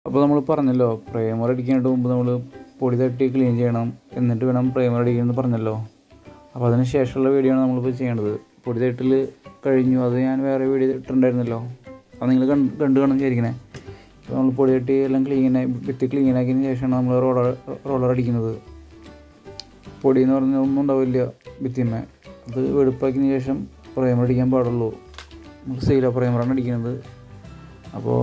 അപ്പോൾ നമ്മൾ പറഞ്ഞല്ലോ പ്രൈമർ അടിക്കാനായിട്ട് മുമ്പ് നമ്മൾ പൊടി തട്ടി ക്ലീൻ ചെയ്യണം എന്നിട്ട് വേണം പ്രൈമർ അടിക്കണമെന്ന് പറഞ്ഞല്ലോ അപ്പോൾ അതിന് ശേഷമുള്ള വീഡിയോ ആണ് നമ്മളിപ്പോൾ ചെയ്യേണ്ടത് പൊടി തട്ടിൽ കഴിഞ്ഞു അത് ഞാൻ വേറെ വീഡിയോ ഇട്ടിട്ടുണ്ടായിരുന്നല്ലോ അത് നിങ്ങൾ കണ്ട് കണ്ടു കാണും വിചാരിക്കണേ അപ്പോൾ നമ്മൾ പൊടി തട്ടി എല്ലാം ക്ലീനായി ഭിത്തി ക്ലീനാക്കിയതിന് ശേഷമാണ് നമ്മൾ റോളർ റോളർ അടിക്കുന്നത് പൊടി എന്ന് പറഞ്ഞാൽ ഒന്നും ഉണ്ടാവില്ല ഭിത്തിന്മേ അത് വെടുപ്പാക്കിയതിന് ശേഷം പ്രൈമർ അടിക്കാൻ പാടുള്ളൂ നമുക്ക് സെയിലോ പ്രൈമറാണ് അടിക്കുന്നത് അപ്പോൾ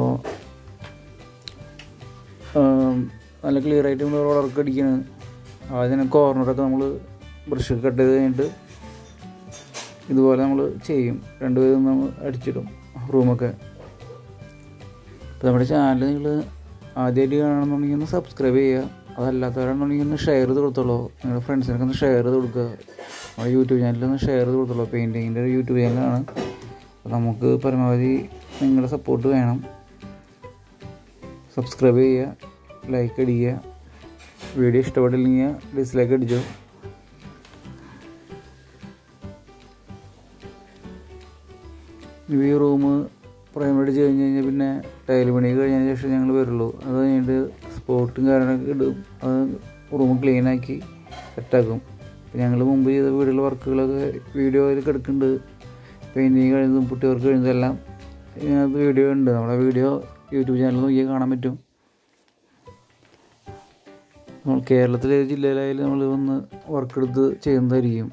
ആം, നല്ല ക്ലിയർ ആയിട്ട് നമ്മൾ റോളർക്ക് അടിക്കുന്നത് ആദ്യം കോർണറൊക്കെ നമ്മൾ ബ്രഷ് കട്ട് ചെയ്ത് കഴിഞ്ഞിട്ട് ഇതുപോലെ നമ്മൾ ചെയ്യും രണ്ടുപേരും നമ്മൾ അടിച്ചിടും റൂമൊക്കെ അപ്പോൾ നമ്മുടെ ചാനൽ നിങ്ങൾ ആദ്യമായിട്ട് കാണണമെന്നുണ്ടെങ്കിൽ ഒന്ന് സബ്സ്ക്രൈബ് ചെയ്യുക അതല്ലാത്തവരാണെന്നുണ്ടെങ്കിൽ ഒന്ന് ഷെയർ ചെയ്ത് കൊടുത്തോളൂ നിങ്ങളുടെ ഫ്രണ്ട്സിനൊക്കെ ഒന്ന് ഷെയർ ചെയ്ത് കൊടുക്കുക നമ്മുടെ യൂട്യൂബ് ചാനലിൽ ഒന്ന് ഷെയർ ചെയ്ത് കൊടുത്തോളൂ പെയിൻറ്റിങ്ങിൻ്റെ ഒരു യൂട്യൂബ് ചാനലാണ് അപ്പോൾ നമുക്ക് പരമാവധി നിങ്ങളുടെ സപ്പോർട്ട് വേണം സബ്സ്ക്രൈബ് ചെയ്യുക ലൈക്ക് അടിക്കുക വീഡിയോ ഇഷ്ടപ്പെട്ടില്ലെങ്കിൽ ഡിസ്ലൈക്ക് അടിച്ചോ ഈ റൂം പ്രൈമറി അടിച്ച് കഴിഞ്ഞ് കഴിഞ്ഞാൽ പിന്നെ ടൈൽ പണി കഴിഞ്ഞതിന് ശേഷം ഞങ്ങൾ വരുള്ളൂ അത് കഴിഞ്ഞിട്ട് സ്പോട്ടും കാര്യങ്ങളൊക്കെ ഇടും അത് റൂം ക്ലീനാക്കി സെറ്റാക്കും ഞങ്ങൾ മുമ്പ് ചെയ്ത വീടുള്ള വർക്കുകളൊക്കെ വീഡിയോയിൽ കിടക്കുന്നുണ്ട് പെയിൻറ്റിങ് കഴിഞ്ഞതും പുട്ടി വർക്ക് കഴിഞ്ഞതെല്ലാം ഇതിനകത്ത് വീഡിയോ ഉണ്ട് നമ്മുടെ വീഡിയോ യൂട്യൂബ് ചാനലിൽ നോക്കിയാൽ കാണാൻ പറ്റും നമ്മൾ കേരളത്തിലെ ഏത് ജില്ലയിലായാലും നമ്മൾ വന്ന് വർക്ക് എടുത്ത് ചെയ്യുന്നതായിരിക്കും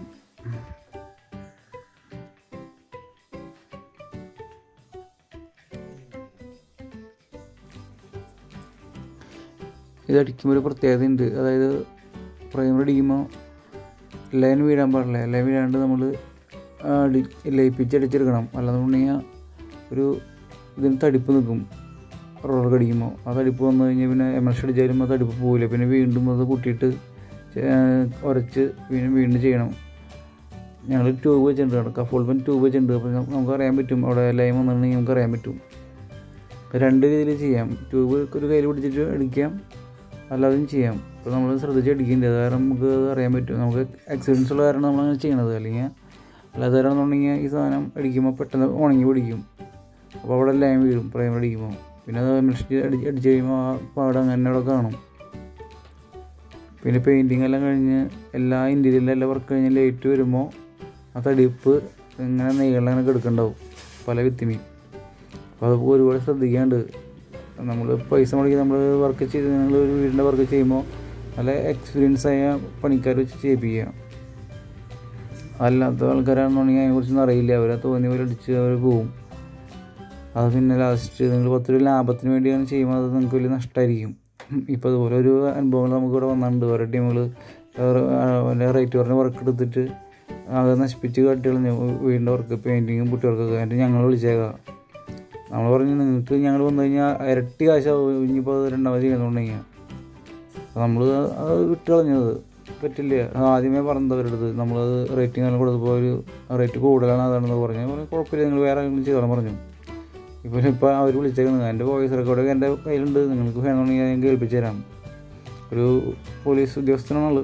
ഇത് അടിക്കുമ്പോൾ ഒരു പ്രത്യേകത ഉണ്ട് അതായത് പ്രൈമർ അടിക്കുമ്പോൾ ലൈൻ വീഴാൻ പാടില്ല ലൈൻ വീഴാണ്ട് നമ്മൾ അടി ലയിപ്പിച്ച് അടിച്ചെടുക്കണം അല്ലാന്നുണ്ടെങ്കിൽ ഒരു ഇതിന് തടിപ്പ് നിൽക്കും റോളർ അടിക്കുമ്പോൾ ആ തടിപ്പ് വന്നു കഴിഞ്ഞാൽ പിന്നെ എമർഷൻ അടിച്ചാലും ആ തടിപ്പ് പോവില്ല പിന്നെ വീണ്ടും അത് കൂട്ടിയിട്ട് ഉരച്ച് പിന്നെ വീണ്ടും ചെയ്യണം ഞങ്ങൾ ട്യൂബ് വെച്ചിട്ടുണ്ട് കഫോൾപ്പൻ ട്യൂബ് വെച്ചിട്ടുണ്ട് അപ്പോൾ നമുക്ക് അറിയാൻ പറ്റും അവിടെ ലൈൻ വന്നിട്ടുണ്ടെങ്കിൽ നമുക്ക് അറിയാൻ പറ്റും രണ്ട് രീതിയിൽ ചെയ്യാം ട്യൂബ് ഒരു കയ്യിൽ പിടിച്ചിട്ട് അടിക്കാം അല്ലാതെയും ചെയ്യാം അപ്പോൾ നമ്മൾ ശ്രദ്ധിച്ച് അടിക്കേണ്ടത് കാരണം നമുക്ക് അത് അറിയാൻ പറ്റും നമുക്ക് എക്സ്പീരിയൻസ് ഉള്ള കാരണം നമ്മളങ്ങനെ ചെയ്യണത് അല്ലെങ്കിൽ അല്ലാതെ വരാണെന്നുണ്ടെങ്കിൽ ഈ സാധനം അടിക്കുമ്പോൾ പെട്ടെന്ന് ഉണങ്ങി പിടിക്കും അപ്പോൾ അവിടെ ലൈൻ വീഴും പ്രൈമർ അടിക്കുമ്പോൾ പിന്നെ അത് മിഷ്ടി അടി അടിച്ച് കഴിയുമ്പോൾ ആ പാടം അങ്ങനെ അവിടെ കാണും പിന്നെ പെയിൻറ്റിങ് എല്ലാം കഴിഞ്ഞ് എല്ലാ ഇൻറ്റീരിയലിലും എല്ലാം വർക്ക് കഴിഞ്ഞ് ലൈറ്റ് വരുമ്പോൾ ആ തടിപ്പ് ഇങ്ങനെ നെയ്കളിൽ അങ്ങനെ കിടക്കുന്നുണ്ടാവും പല വിത്തിമി അപ്പോൾ അത് ഒരുപാട് ശ്രദ്ധിക്കാണ്ട് നമ്മൾ പൈസ മുടക്കി നമ്മൾ വർക്ക് ചെയ്ത് നിങ്ങൾ ഒരു വീടിൻ്റെ വർക്ക് ചെയ്യുമ്പോൾ നല്ല എക്സ്പീരിയൻസ് ആയ പണിക്കാർ വെച്ച് ചെയ്യിപ്പിക്കുക അല്ലാത്ത ആൾക്കാരാണെന്നുണ്ടെങ്കിൽ അതിനെക്കുറിച്ചൊന്നും അറിയില്ല അവരെ തോന്നിയ പോലെ അടിച്ച് അവർ പോവും അത് പിന്നെ ലാസ്റ്റ് നിങ്ങൾ പത്ത് രൂപ ലാഭത്തിന് വേണ്ടിയാണ് ചെയ്യുമ്പോൾ അത് നിങ്ങൾക്ക് വലിയ നഷ്ടമായിരിക്കും ഇപ്പോൾ അതുപോലെ ഒരു അനുഭവങ്ങൾ നമുക്ക് ഇവിടെ വന്നിട്ടുണ്ട് ഓരോ ടീമുകൾ റേറ്റ് പറഞ്ഞ വർക്ക് എടുത്തിട്ട് അത് നശിപ്പിച്ച് കട്ടികളഞ്ഞു വീടിൻ്റെ വർക്ക് പെയിൻറ്റിങ്ങും പുട്ടി വർക്കൊക്കെ എന്നിട്ട് ഞങ്ങൾ വിളിച്ചേക്കാം നമ്മൾ പറഞ്ഞു നിങ്ങൾക്ക് ഞങ്ങൾ വന്നു കഴിഞ്ഞാൽ ഇരട്ടി കാശാവും ഇനിയിപ്പോൾ അത് രണ്ടാമത് ചെയ്യുന്നുണ്ടെങ്കിൽ നമ്മൾ അത് വിട്ട് കളഞ്ഞത് പറ്റില്ല അത് ആദ്യമേ പറഞ്ഞത് അവരുടെ അടുത്ത് നമ്മളത് റേറ്റിംഗ് എല്ലാം കൊടുത്തപ്പോൾ ഒരു റേറ്റ് കൂടുതലാണ് അതാണെന്ന് പറഞ്ഞു ഞാൻ പറഞ്ഞു കുഴപ്പമില്ല നിങ്ങൾ വേറെ ആരെങ്കിലും ചെയ്തോളാൻ പറഞ്ഞു ഇപ്പോൾ ഇപ്പോൾ അവർ വിളിച്ചേക്കുന്നത് എൻ്റെ വോയിസ് റെക്കോർഡൊക്കെ എൻ്റെ കയ്യിലുണ്ട് നിങ്ങൾക്ക് വേണമെങ്കിൽ ഞാൻ കേൾപ്പിച്ച് തരാം ഒരു പോലീസ് ഉദ്യോഗസ്ഥനാണുള്ളത്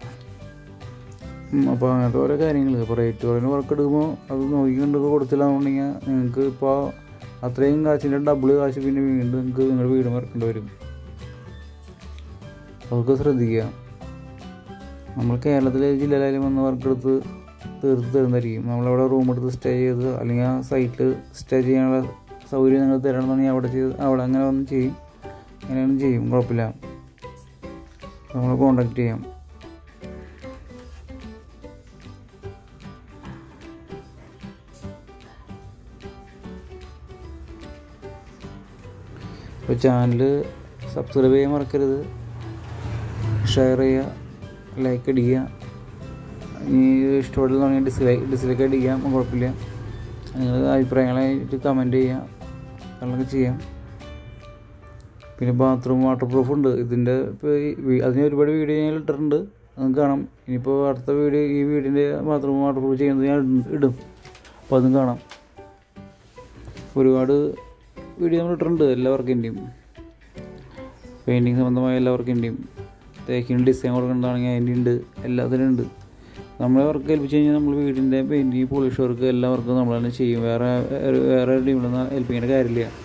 അപ്പോൾ അങ്ങനത്തെ ഓരോ കാര്യങ്ങൾ ഇപ്പോൾ റേറ്റ് കുറഞ്ഞ വർക്ക് എടുക്കുമ്പോൾ അത് നോക്കിക്കൊണ്ട് കൊടുത്തില്ല എന്നുണ്ടെങ്കിൽ നിങ്ങൾക്ക് ഇപ്പോൾ അത്രയും കാശിൻ്റെ ഡബിൾ കാശ് പിന്നെ വീണ്ടും നിങ്ങൾക്ക് നിങ്ങളുടെ വീട് മറക്കേണ്ടി വരും അതൊക്കെ ശ്രദ്ധിക്കുക നമ്മൾ കേരളത്തിലെ ജില്ലയിലായാലും വന്ന് വർക്ക് എടുത്ത് തീർത്ത് തരുന്നതായിരിക്കും നമ്മളവിടെ റൂം എടുത്ത് സ്റ്റേ ചെയ്ത് അല്ലെങ്കിൽ ആ സൈറ്റിൽ സ്റ്റേ ചെയ്യാനുള്ള സൗകര്യം നിങ്ങൾ തരണമെന്നുണ്ടെങ്കിൽ അവിടെ ചെയ്ത് അവിടെ അങ്ങനെ വന്ന് ചെയ്യും അങ്ങനെയാണ് ചെയ്യും കുഴപ്പമില്ല നമ്മളെ കോണ്ടാക്ട് ചെയ്യാം അപ്പോൾ ചാനൽ സബ്സ്ക്രൈബ് ചെയ്യാൻ മറക്കരുത് ഷെയർ ചെയ്യുക ലൈക്ക് അടിക്കുക ഇനി ഇഷ്ടപ്പെട്ടില്ലെങ്കിൽ ഡിസ്ലൈക്ക് ഡിസ്ലൈക്ക് അടിക്കാം കുഴപ്പമില്ല നിങ്ങൾ അഭിപ്രായങ്ങളായിട്ട് കമൻറ്റ് ചെയ്യാം അങ്ങനെയൊക്കെ ചെയ്യാം പിന്നെ ബാത്റൂം വാട്ടർ പ്രൂഫ് ഉണ്ട് ഇതിൻ്റെ ഇപ്പോൾ ഈ അതിന് ഒരുപാട് വീഡിയോ ഞാൻ ഇട്ടിട്ടുണ്ട് അത് കാണാം ഇനിയിപ്പോൾ അടുത്ത വീഡിയോ ഈ വീടിൻ്റെ ബാത്റൂം വാട്ടർ പ്രൂഫ് ചെയ്യുന്നത് ഞാൻ ഇടും അപ്പോൾ അതും കാണാം ഒരുപാട് വീഡിയോ നമ്മൾ ഇട്ടിട്ടുണ്ട് എല്ലാ വർക്കിൻ്റെയും പെയിൻറ്റിങ് സംബന്ധമായ എല്ലാ വർക്കിൻ്റെയും തേക്കിന് ഡിസൈൻ കൊടുക്കേണ്ടതാണെങ്കിൽ അതിൻ്റെ ഉണ്ട് എല്ലാത്തിനും ഉണ്ട് നമ്മളെ വർക്ക് ഏൽപ്പിച്ച് കഴിഞ്ഞാൽ നമ്മൾ വീടിൻ്റെ പെയിൻറ്റിങ് പോളിഷ് വർക്ക് എല്ലാ വർക്കും നമ്മൾ തന്നെ ചെയ്യും വേറെ വേറെ ടീമിലൊന്നും ഏൽപ്പിക്കേണ്ട കാര്യമില്ല